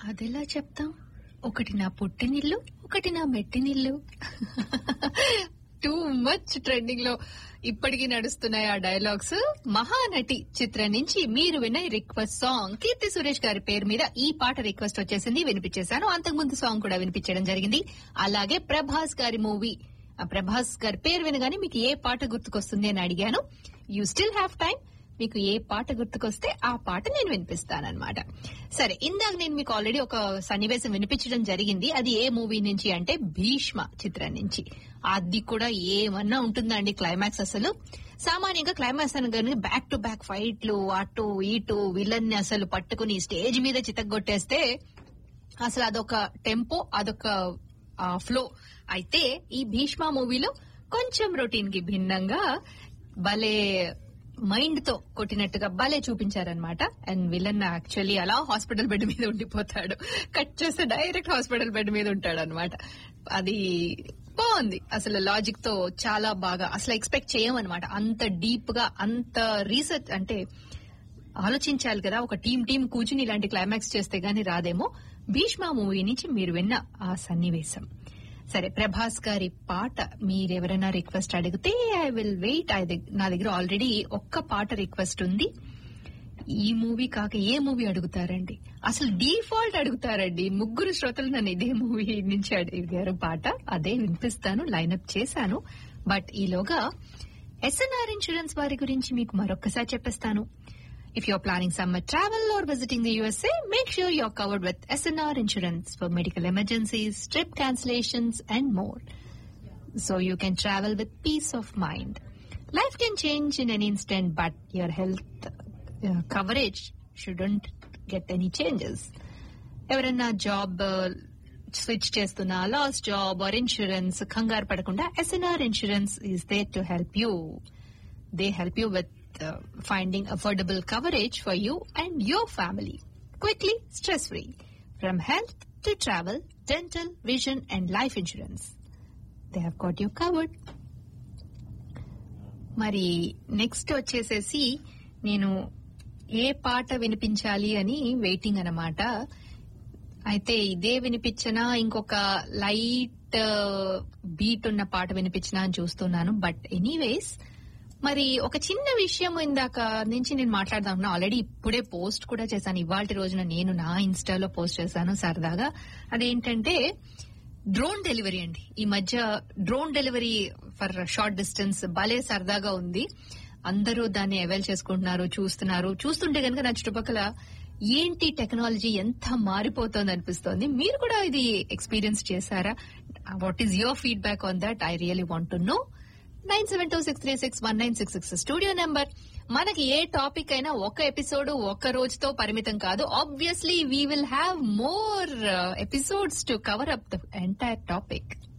అదెలా చెప్తాం ఒకటి నా పుట్టినిల్లు ఒకటి నా మెట్టినిల్లు టూ మచ్ ట్రెండింగ్ లో ఇప్పటికీ నడుస్తున్నాయి ఆ డైలాగ్స్ మహానటి చిత్రం నుంచి మీరు విన్న రిక్వెస్ట్ సాంగ్ కీర్తి సురేష్ గారి పేరు మీద ఈ పాట రిక్వెస్ట్ వచ్చేసింది వినిపించేశాను అంతకుముందు సాంగ్ కూడా వినిపించడం జరిగింది అలాగే ప్రభాస్ గారి మూవీ ఆ ప్రభాస్ గారి పేరు వినగానే మీకు ఏ పాట గుర్తుకొస్తుంది అని అడిగాను యూ స్టిల్ హ్యావ్ టైం మీకు ఏ పాట గుర్తుకొస్తే ఆ పాట నేను వినిపిస్తానన్నమాట సరే ఇందాక నేను మీకు ఆల్రెడీ ఒక సన్నివేశం వినిపించడం జరిగింది అది ఏ మూవీ నుంచి అంటే భీష్మ చిత్రం నుంచి అది కూడా ఏమన్నా ఉంటుందా అండి క్లైమాక్స్ అసలు సామాన్యంగా క్లైమాక్స్ అనగానే బ్యాక్ టు బ్యాక్ ఫైట్లు అటు ఇటు విలన్ ని అసలు పట్టుకుని స్టేజ్ మీద చితగ్గొట్టేస్తే అసలు అదొక టెంపో అదొక ఫ్లో అయితే ఈ భీష్మ మూవీలో కొంచెం రొటీన్ కి భిన్నంగా భలే మైండ్ తో కొట్టినట్టుగా భలే చూపించారనమాట అండ్ విలన్ యాక్చువల్లీ అలా హాస్పిటల్ బెడ్ మీద ఉండిపోతాడు కట్ చేస్తే డైరెక్ట్ హాస్పిటల్ బెడ్ మీద ఉంటాడు అనమాట అది బాగుంది అసలు లాజిక్ తో చాలా బాగా అసలు ఎక్స్పెక్ట్ చేయమన్నమాట అంత డీప్ గా అంత రీసెర్చ్ అంటే ఆలోచించాలి కదా ఒక టీం టీం కూర్చుని ఇలాంటి క్లైమాక్స్ చేస్తే గానీ రాదేమో భీష్మ మూవీ నుంచి మీరు విన్న ఆ సన్నివేశం సరే ప్రభాస్ గారి పాట మీరెవరైనా రిక్వెస్ట్ అడిగితే ఐ విల్ వెయిట్ నా దగ్గర ఆల్రెడీ ఒక్క పాట రిక్వెస్ట్ ఉంది ఈ మూవీ కాక ఏ మూవీ అడుగుతారండి అసలు డిఫాల్ట్ అడుగుతారండి ముగ్గురు శ్రోతలు నన్ను ఇదే మూవీ నుంచి అడిగారు పాట అదే వినిపిస్తాను లైన్అప్ చేశాను బట్ ఈలోగా ఎస్ఎన్ఆర్ ఇన్సూరెన్స్ వారి గురించి మీకు మరొక్కసారి చెప్పేస్తాను If you're planning summer travel or visiting the USA, make sure you're covered with SNR insurance for medical emergencies, trip cancellations, and more. So you can travel with peace of mind. Life can change in an instant, but your health uh, coverage shouldn't get any changes. ఎవరన్నా job switch చేస్తున్నా last job or insurance కంగారు పడకుండా SNR insurance is there to help you they help you with uh, finding affordable coverage for you and your family. Quickly, stress free. From health to travel, dental, vision, and life insurance. They have got you covered. మరి next వచ్చేసేసి నేను ఏ పాట వినిపించాలి అని waiting అన్నమాట అయితే ఇదే వినిపించినా ఇంకొక లైట్ బీట్ ఉన్న పాట వినిపించినా అని చూస్తున్నాను బట్ ఎనీవేస్ మరి ఒక చిన్న విషయం ఇందాక నుంచి నేను మాట్లాడదాం ఆల్రెడీ ఇప్పుడే పోస్ట్ కూడా చేశాను ఇవాళ రోజున నేను నా ఇన్స్టాలో పోస్ట్ చేశాను సరదాగా అదేంటంటే డ్రోన్ డెలివరీ అండి ఈ మధ్య drone delivery for short distance భలే సరదాగా ఉంది అందరూ దాన్ని అవైల్ చేసుకుంటున్నారు చూస్తున్నారు చూస్తుంటే కనుక నా చుట్టుపక్కల ఏంటి టెక్నాలజీ ఎంత మారిపోతోంది అనిపిస్తోంది మీరు కూడా ఇది ఎక్స్పీరియన్స్ చేశారా what is your feedback on that I really want to know nine seven two six three six one nine six six studio number మనకి ఏ టాపిక్ అయినా ఒక ఎపిసోడ్ ఒక రోజుతో పరిమితం కాదు obviously we will have more episodes to cover up the entire topic